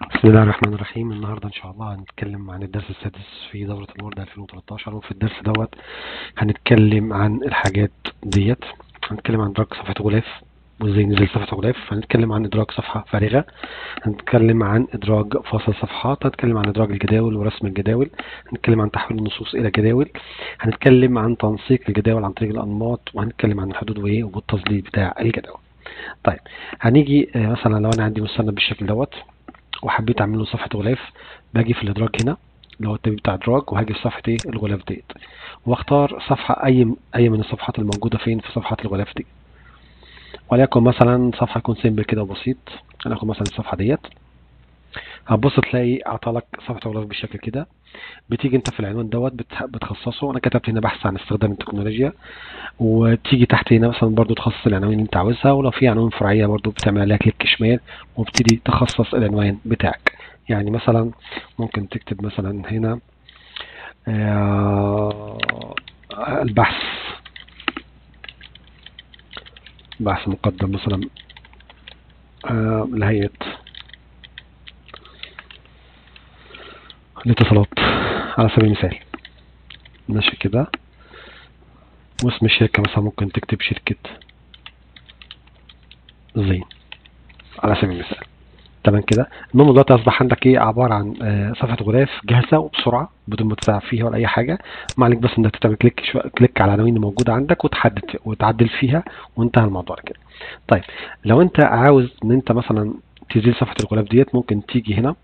بسم الله الرحمن الرحيم النهارده ان شاء الله هنتكلم عن الدرس السادس في دورة الوورد 2013 وفي الدرس دوت هنتكلم عن الحاجات ديت هنتكلم عن ادراك صفحة غلاف وازاي نزل صفحة غلاف هنتكلم عن ادراك صفحة فارغة هنتكلم عن ادراج فاصل صفحات هنتكلم عن ادراج الجداول ورسم الجداول هنتكلم عن تحويل النصوص الى جداول هنتكلم عن تنسيق الجداول عن طريق الانماط وهنتكلم عن الحدود وايه والتظليل بتاع الجداول طيب هنيجي آه، مثلا لو انا عندي مستند بالشكل دوت وحبيت اعمل له صفحه غلاف باجي في الادراج هنا اللي هو التاب بتاع ادراج وهاجي في صفحه ايه الغلاف ديت واختار صفحه اي اي من الصفحات الموجوده فين في صفحات الغلاف دي وليكن مثلا صفحه يكون سيمبل كده وبسيط هناخد مثلا الصفحه ديت هتبص تلاقي اعطالك صفحه غلاف بالشكل كده بتيجي انت في العنوان دوت بتح- بتخصصه انا كتبت هنا بحث عن استخدام التكنولوجيا وتيجي تحت هنا مثلا برضو تخصص العناوين اللي انت عاوزها ولو في عناوين فرعيه برضو بتعمل عليها كليك شمال وبتدي تخصص العنوان بتاعك يعني مثلا ممكن تكتب مثلا هنا آه، البحث بحث مقدم مثلا آه، لهيئة الاتصالات على سبيل المثال ماشي كده واسم الشركة مثلا ممكن تكتب شركة زين على سبيل المثال تمام كده المهم دلوقتي اصبح عندك ايه عباره عن آه، صفحه غلاف جاهزه وبسرعه بدون ما تتعب فيها ولا اي حاجه ما عليك بس انك تعمل كليك شو... كليك على العناوين اللي موجوده عندك وتحدد وتعدل فيها وانتهى الموضوع كده طيب لو انت عاوز ان انت مثلا تزيل صفحه الغلاف ديت ممكن تيجي هنا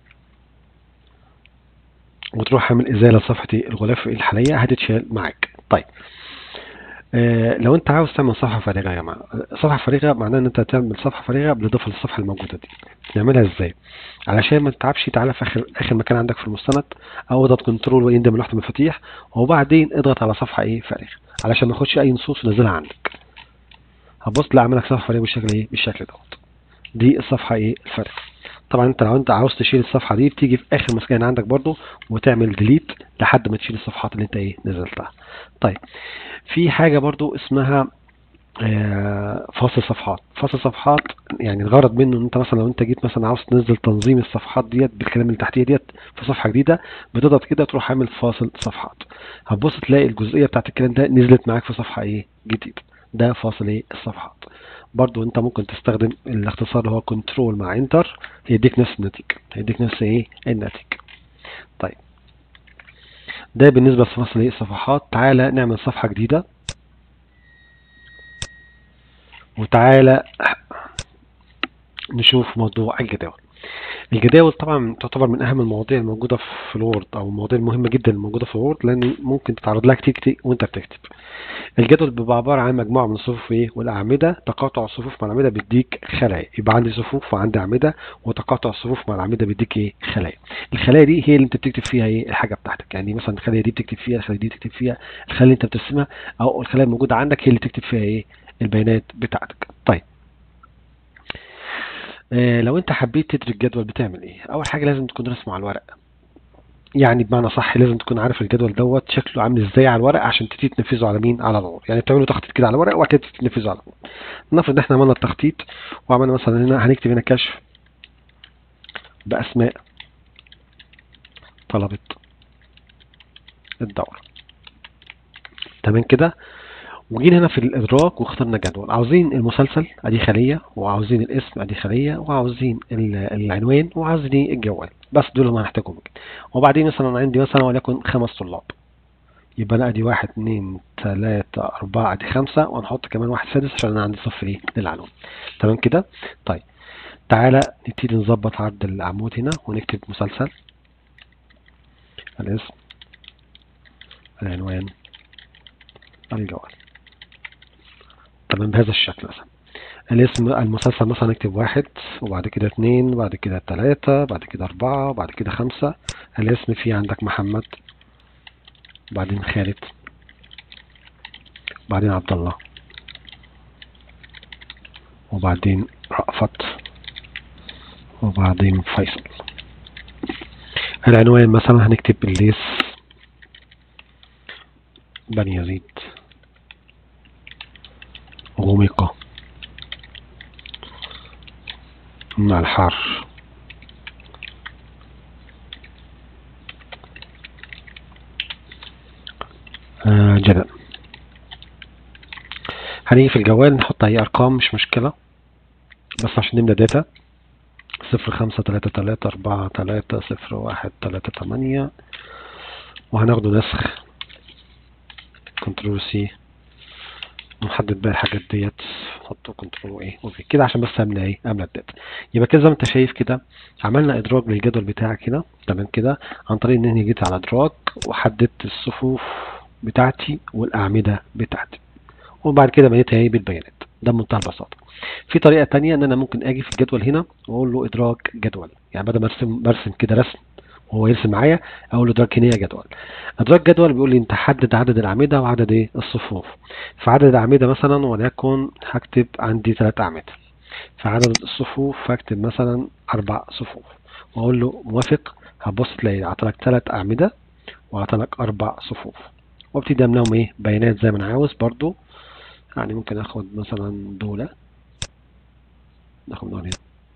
وتروح عامل ازاله صفحه الغلاف الحاليه هتتشال معاك طيب آه، لو انت عاوز تعمل صفحه فارغه يا جماعه صفحه فارغه معناه ان انت تعمل صفحه فارغه بالاضافه للصفحه الموجوده دي نعملها ازاي علشان ما تتعبش تعالى في اخر اخر مكان عندك في المستند او اضغط كنترول ويندم من لوحه المفاتيح وبعدين اضغط على صفحه ايه فارغه علشان ما ياخدش اي نصوص ونزلها عندك هتبص لا اعمل لك صفحه فارغه بالشكل ايه بالشكل دوت دي الصفحه ايه الفارغه طبعا انت لو انت عاوز تشيل الصفحه دي بتيجي في اخر مكان عندك برضو وتعمل ديليت لحد ما تشيل الصفحات اللي انت ايه نزلتها طيب في حاجه برضو اسمها آه، فاصل صفحات فاصل صفحات يعني الغرض منه ان انت مثلا لو انت جيت مثلا عاوز تنزل تنظيم الصفحات ديت بالكلام اللي تحتيه ديت في صفحه جديده بتضغط كده تروح عامل فاصل صفحات هتبص تلاقي الجزئيه بتاعت الكلام ده نزلت معاك في صفحه ايه جديده ده فاصل ايه الصفحات برضو انت ممكن تستخدم الاختصار اللي هو كنترول مع انتر هيديك نفس النتيجه هيديك نفس ايه النتيجه طيب ده بالنسبه لفاصل ايه الصفحات تعالى نعمل صفحه جديده وتعالى نشوف موضوع الجداول الجداول طبعا تعتبر من اهم المواضيع الموجوده في الوورد او المواضيع المهمه جدا الموجوده في الوورد لان ممكن تتعرض لها كتير كتير وانت بتكتب الجدول بيبقى عباره عن مجموعه من الصفوف ايه والاعمده تقاطع الصفوف مع الاعمده بيديك خلايا يبقى عندي صفوف وعندي اعمده وتقاطع الصفوف مع الاعمده بيديك ايه خلايا الخلايا دي هي اللي انت بتكتب فيها ايه الحاجه بتاعتك يعني مثلا الخلايا دي بتكتب فيها الخلايا دي تكتب فيها الخلايا اللي انت بترسمها او الخلايا الموجوده عندك هي اللي تكتب فيها ايه البيانات بتاعتك طيب آه، لو انت حبيت تدرك جدول بتعمل ايه اول حاجه لازم تكون رسمه على الورق يعني بمعنى صح لازم تكون عارف الجدول دوت شكله عامل ازاي على الورق عشان تبتدي تنفذه على مين على الورق يعني بتعمله تخطيط كده على الورق وبعد كده تبتدي تنفذه على الورق نفرض ان احنا عملنا التخطيط وعملنا مثلا هنا هنكتب هنا كشف باسماء طلبه الدوره تمام كده وجينا هنا في الادراك واخترنا جدول عاوزين المسلسل ادي خليه وعاوزين الاسم ادي خليه وعاوزين ال- العنوان وعاوزين إيه؟ الجوال بس دول ما هنحتاجهم كده وبعدين مثلا أنا عندي مثلا وليكن خمس طلاب يبقى انا ادي واحد اتنين تلاتة اربعة ادي خمسة وهنحط كمان واحد سادس عشان انا عندي صف ايه للعنوان تمام كده طيب تعالى نبتدي نظبط عرض العمود هنا ونكتب مسلسل الاسم العنوان الجوال تمام بهذا الشكل مثلا الاسم المسلسل مثلا نكتب واحد وبعد كده اتنين وبعد كده تلاتة بعد كده أربعة وبعد كده خمسة الاسم فيه عندك محمد بعدين خالد بعدين عبد الله وبعدين رأفت وبعدين فيصل العنوان مثلا هنكتب الليث بني يزيد غمق مع الحر جدل هنيجي في الجوال نحط اي ارقام مش مشكلة بس عشان نملى داتا صفر خمسة تلاتة تلاتة أربعة تلاتة صفر واحد تلاتة تمانية وهناخده نسخ كنترول سي ونحدد بقى الحاجات ديت نحطه كنترول ايه اوكي كده عشان بس املى ايه املى الداتا يبقى كده زي ما انت شايف كده عملنا ادراج للجدول بتاعك هنا تمام كده عن طريق ان انا جيت على ادراج وحددت الصفوف بتاعتي والاعمده بتاعتي وبعد كده بنيت ايه بالبيانات ده بمنتهى البساطه في طريقه تانية ان انا ممكن اجي في الجدول هنا واقول له ادراج جدول يعني بدل ما ارسم برسم كده رسم وهو يرسم معايا اقول له ادراج هنا جدول ادراج جدول بيقول لي انت حدد عدد الاعمده وعدد ايه الصفوف فعدد الاعمده مثلا وليكن هكتب عندي ثلاث اعمده فعدد الصفوف هكتب مثلا اربع صفوف واقول له موافق هتبص تلاقي عطلك ثلاث اعمده وعطلك اربع صفوف وابتدي املاهم ايه بيانات زي ما انا عاوز برضو يعني ممكن اخد مثلا دولة ناخد دولة هنا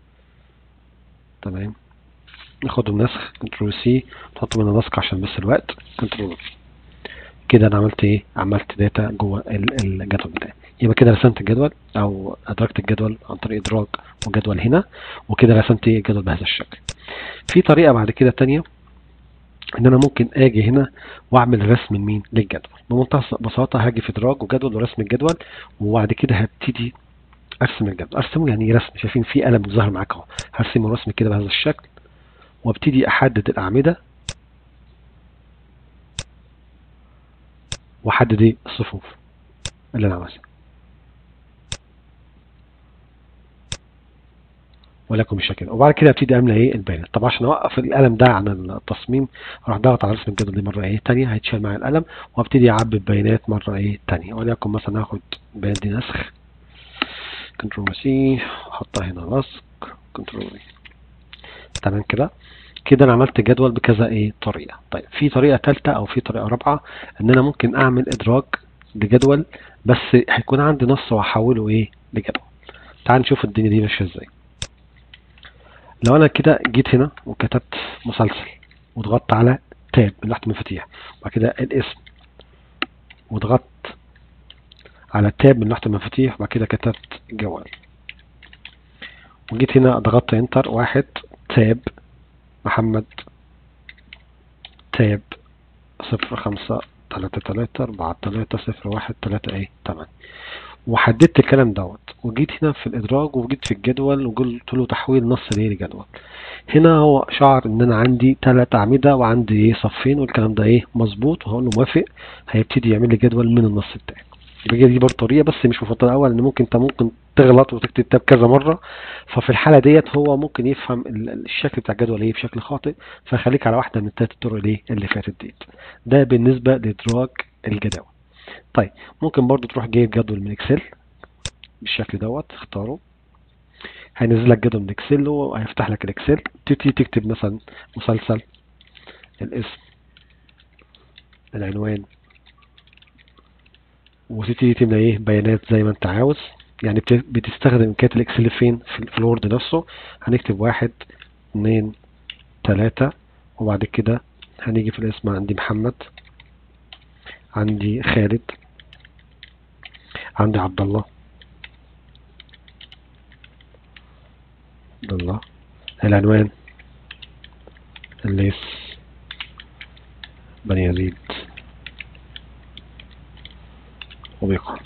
تمام ناخدهم نسخ كنترول سي نحطهم هنا نسخ عشان بس الوقت كنترول كده انا عملت ايه عملت داتا جوه الجدول بتاعي يبقى كده رسمت الجدول او ادركت الجدول عن طريق ادراج وجدول هنا وكده رسمت الجدول بهذا الشكل في طريقه بعد كده تانية ان انا ممكن اجي هنا واعمل رسم لمين للجدول بمنتهى البساطه هاجي في ادراج وجدول ورسم الجدول وبعد كده هبتدي ارسم الجدول ارسمه يعني رسم شايفين في قلم ظاهر معاك اهو هرسمه رسم كده بهذا الشكل وابتدي احدد الاعمده واحدد ايه الصفوف اللي انا عاوزها ولكم بالشكل كده وبعد كده ابتدي املى ايه البيانات طب عشان اوقف القلم ده عن التصميم اروح ضغط على رسم الجدول دي مره ايه ثانيه هيتشال معايا القلم وابتدي اعبي البيانات مره ايه ثانيه وليكن مثلا هاخد البيانات دي نسخ كنترول سي احطها هنا لصق كنترول تمام كده كده انا عملت جدول بكذا ايه طريقه طيب في طريقه ثالثه او في طريقه رابعه ان انا ممكن اعمل ادراج لجدول بس هيكون عندي نص واحوله ايه لجدول تعال نشوف الدنيا دي ماشيه ازاي لو انا كده جيت هنا وكتبت مسلسل وضغطت على تاب من تحت المفاتيح وبعد كده الاسم وضغطت على تاب من تحت المفاتيح وبعد كده كتبت جوال وجيت هنا ضغطت انتر واحد تاب محمد تاب صفر خمسة تلاتة تلاتة أربعة تلاتة صفر واحد تلاتة ايه تمام وحددت الكلام دوت وجيت هنا في الادراج وجيت في الجدول وقلت له تحويل نص ليه لجدول هنا هو شعر ان انا عندي ثلاث اعمده وعندي ايه صفين والكلام ده ايه مظبوط وهقول له موافق هيبتدي يعمل لي جدول من النص بتاعي يبقى دي برضه طريقه بس مش مفضله اول ان ممكن انت ممكن تغلط وتكتب تاب كذا مره ففي الحاله ديت هو ممكن يفهم الشكل بتاع الجدول ايه بشكل خاطئ فخليك على واحده من الثلاث الطرق الايه اللي فاتت ديت ده بالنسبه لادراج الجداول طيب ممكن برضو تروح جايب جدول من اكسل بالشكل دوت اختاره هينزل لك جدول من اكسل وهيفتح لك الاكسل تبتدي تكتب مثلا مسلسل الاسم العنوان وتبتدي تملى ايه بيانات زي ما انت عاوز يعني بتستخدم امكانيات الاكسل فين في الوورد نفسه هنكتب واحد اتنين تلاتة وبعد كده هنيجي في الاسم عندي محمد عندي خالد عندي عبد الله عبد الله العنوان الليث بني يزيد وبيقع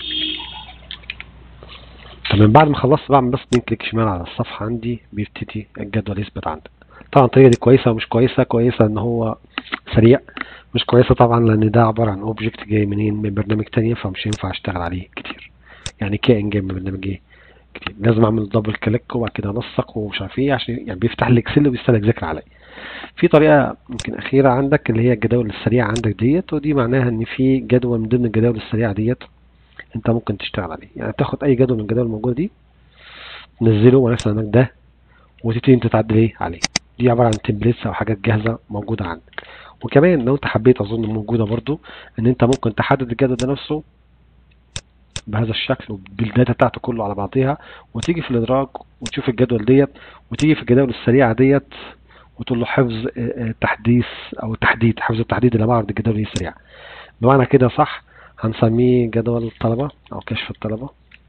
تمام بعد ما خلصت بعمل بس اتنين كليك شمال على الصفحة عندي بيبتدي الجدول يثبت عندك طبعا الطريقة دي كويسة ومش كويسة كويسة ان هو سريع مش كويسة طبعا لان ده عبارة عن اوبجكت جاي منين من برنامج تانية فمش ينفع اشتغل عليه كتير يعني كائن جاي من برنامج ايه كتير لازم اعمل دبل كليك وبعد كده انسق ومش عارف ايه عشان يعني بيفتح لي اكسل وبيستهلك ذاكر عليا في طريقة يمكن أخيرة عندك اللي هي الجداول السريعة عندك ديت ودي معناها إن في جدول من ضمن الجداول السريعة ديت أنت ممكن تشتغل عليه يعني تاخد أي جدول من الجداول الموجودة دي تنزله ونفس عندك ده وتبتدي أنت تعدل إيه عليه دي عبارة عن تمبليتس أو حاجات جاهزة موجودة عندك وكمان لو أنت حبيت أظن موجودة برضو إن أنت ممكن تحدد الجدول ده نفسه بهذا الشكل وبالداتا بتاعته كله على بعضيها وتيجي في الادراج وتشوف الجدول ديت وتيجي في الجداول السريعه ديت وتقول له حفظ تحديث او تحديد حفظ التحديد اللي بعرض الجداول السريعه بمعنى كده صح هنسميه جدول الطلبة او كشف الطلبة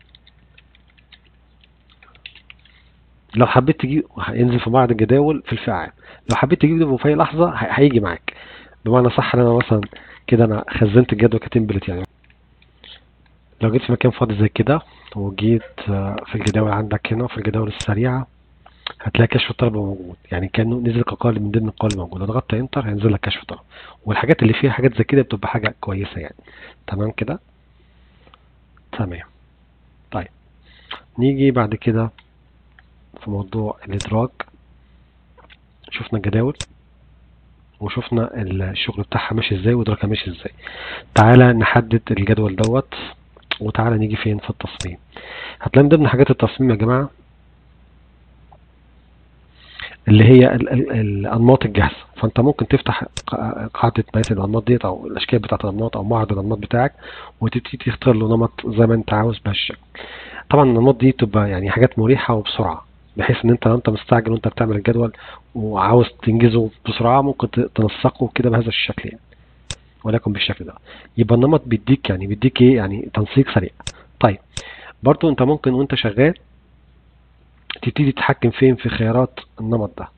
لو حبيت تجيب هينزل في بعض الجداول في الفئة عام لو حبيت تجيبه في اي لحظة هي- هيجي معاك بمعنى صح ان انا مثلا كده انا خزنت الجدول كتمبلت يعني لو جيت في مكان فاضي زي كده وجيت آه، في الجداول عندك هنا في الجداول السريعة هتلاقي كشف الطلبة موجود يعني كأنه نزل كقالب من ضمن القوالب موجود لو ضغطت انتر هينزل لك كشف الطلبة والحاجات اللي فيها حاجات زي كده بتبقى حاجة كويسة يعني تمام كده تمام طيب نيجي بعد كده في موضوع الإدراج شفنا الجداول وشفنا الشغل بتاعها ماشي ازاي وإدراكها ماشي ازاي تعالى نحدد الجدول دوت وتعالى نيجي فين في التصميم هتلاقي من ضمن حاجات التصميم يا جماعة اللي هي ال- ال- الأنماط الجاهزة فأنت ممكن تفتح قا- قاعدة بيانات الأنماط ديت أو الأشكال بتاعة الأنماط أو معرض الأنماط بتاعك وتبتدي تختار له نمط زي ما أنت عاوز بهالشكل طبعا الأنماط دي تبقى يعني حاجات مريحة وبسرعة بحيث إن أنت لو أنت مستعجل وأنت بتعمل الجدول وعاوز تنجزه بسرعة ممكن ت- تنسقه كده بهذا الشكل يعني ولكن بالشكل ده يبقى النمط بيديك يعني بيديك ايه يعني تنسيق سريع طيب برضو انت ممكن وانت شغال تبتدي تتحكم فين في خيارات النمط ده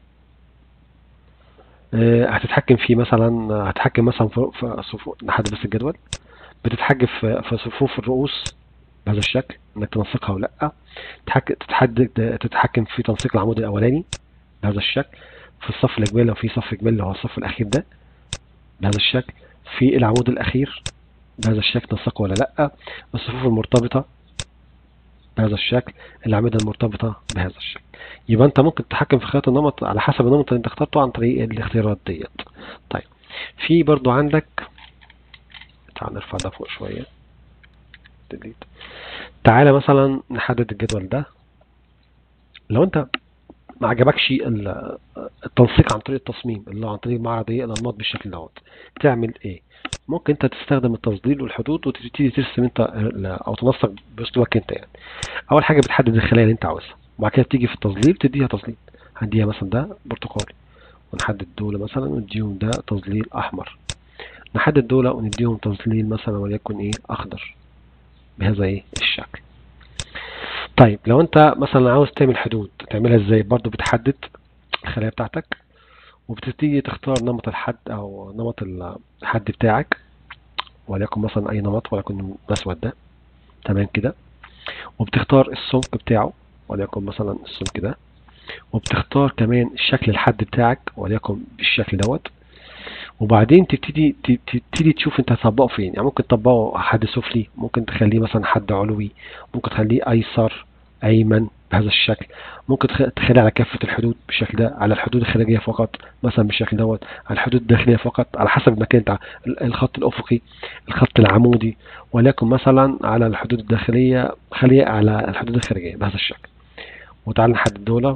آه، هتتحكم فيه مثلا هتتحكم مثلا في في صفوف نحدد بس الجدول بتتحكم في في صفوف الرؤوس بهذا الشكل انك تنسقها ولا لا تتحك- تتحدد تتحكم في تنسيق العمود الاولاني بهذا الشكل في الصف الاجمالي لو في صف اجمالي اللي هو الصف الاخير ده بهذا الشكل في العمود الاخير بهذا الشكل تنسقه ولا لا الصفوف المرتبطه بهذا الشكل الأعمدة المرتبطة بهذا الشكل يبقى أنت ممكن تتحكم في خيارات النمط على حسب النمط اللي أنت اخترته عن طريق الاختيارات ديت طيب في برضو عندك تعال نرفع ده فوق شوية delete. تعالى مثلا نحدد الجدول ده لو أنت ما عجبكش ال- التنسيق عن طريق التصميم اللي هو عن طريق معرض ايه الانماط بالشكل دوت تعمل ايه ممكن انت تستخدم التفضيل والحدود وتبتدي ترسم انت ال- او تنسق باسلوبك انت يعني اول حاجه بتحدد الخلايا اللي انت عاوزها وبعد كده تيجي في التظليل تديها تظليل هنديها مثلا ده برتقالي ونحدد دول مثلا ونديهم ده تظليل احمر نحدد دول ونديهم تظليل مثلا وليكن ايه اخضر بهذا ايه الشكل طيب لو انت مثلا عاوز تعمل حدود تعملها ازاي برضو بتحدد الخلايا بتاعتك وبتبتدي تختار نمط الحد او نمط الحد بتاعك وليكن مثلا اي نمط وليكن الاسود ده تمام كده وبتختار السمك بتاعه وليكن مثلا السمك ده وبتختار كمان الشكل الحد بتاعك وليكن بالشكل دوت وبعدين تبتدي تبتدي تشوف انت هتطبقه فين يعني ممكن تطبقه حد سفلي ممكن تخليه مثلا حد علوي ممكن تخليه ايسر ايمن بهذا الشكل ممكن تخ- تخليه على كافة الحدود بالشكل ده على الحدود الخارجية فقط مثلا بالشكل دوت على الحدود الداخلية فقط على حسب المكان بتاع ال- الخط الأفقي الخط العمودي وليكن مثلا على الحدود الداخلية خليه على الحدود الخارجية بهذا الشكل وتعال نحدد دولة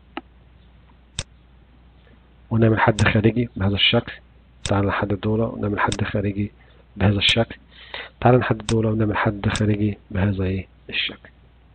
ونعمل حد خارجي بهذا الشكل تعال نحدد دولة ونعمل حد خارجي بهذا الشكل تعال نحدد دولة ونعمل حد خارجي بهذا ايه الشكل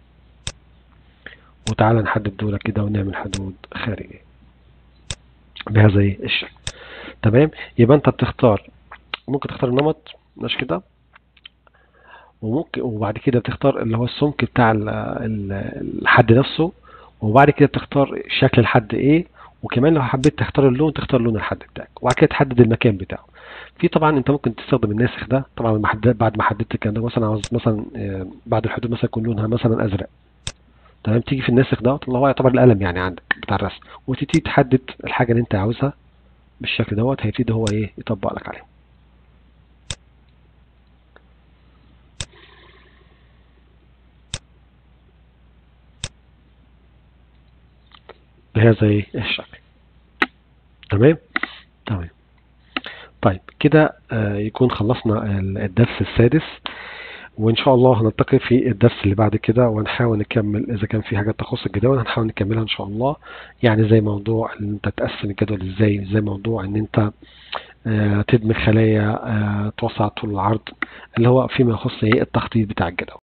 وتعالى نحدد دولة كده ونعمل حدود خارجية بهذا ايه الشكل تمام يبقى انت بتختار ممكن تختار النمط مش كده وممكن وبعد كده بتختار اللي هو السمك بتاع ال- ال- الحد نفسه وبعد كده بتختار شكل الحد ايه وكمان لو حبيت تختار اللون تختار لون الحد بتاعك وبعد كده تحدد المكان بتاعه في طبعا انت ممكن تستخدم الناسخ ده طبعا لما حد- بعد ما حددت الكلام ده مثلا عاوز مثلا آه، بعد الحدود مثلا يكون لونها مثلا ازرق تمام تيجي في الناسخ ده اللي هو يعتبر القلم يعني عندك بتاع الرسم وتبتدي تحدد الحاجه اللي انت عاوزها بالشكل دوت هيبتدي هو ايه يطبق لك عليها بهذا ايه الشكل تمام تمام طيب كده آه، يكون خلصنا ال- الدرس السادس وإن شاء الله هنلتقي في الدرس اللي بعد كده ونحاول نكمل إذا كان في حاجات تخص الجدول هنحاول نكملها إن شاء الله يعني زي موضوع إن أنت تقسم الجدول إزاي زي موضوع إن أنت آه، تدمج خلايا آه، توسع طول العرض اللي هو فيما يخص إيه التخطيط بتاع الجدول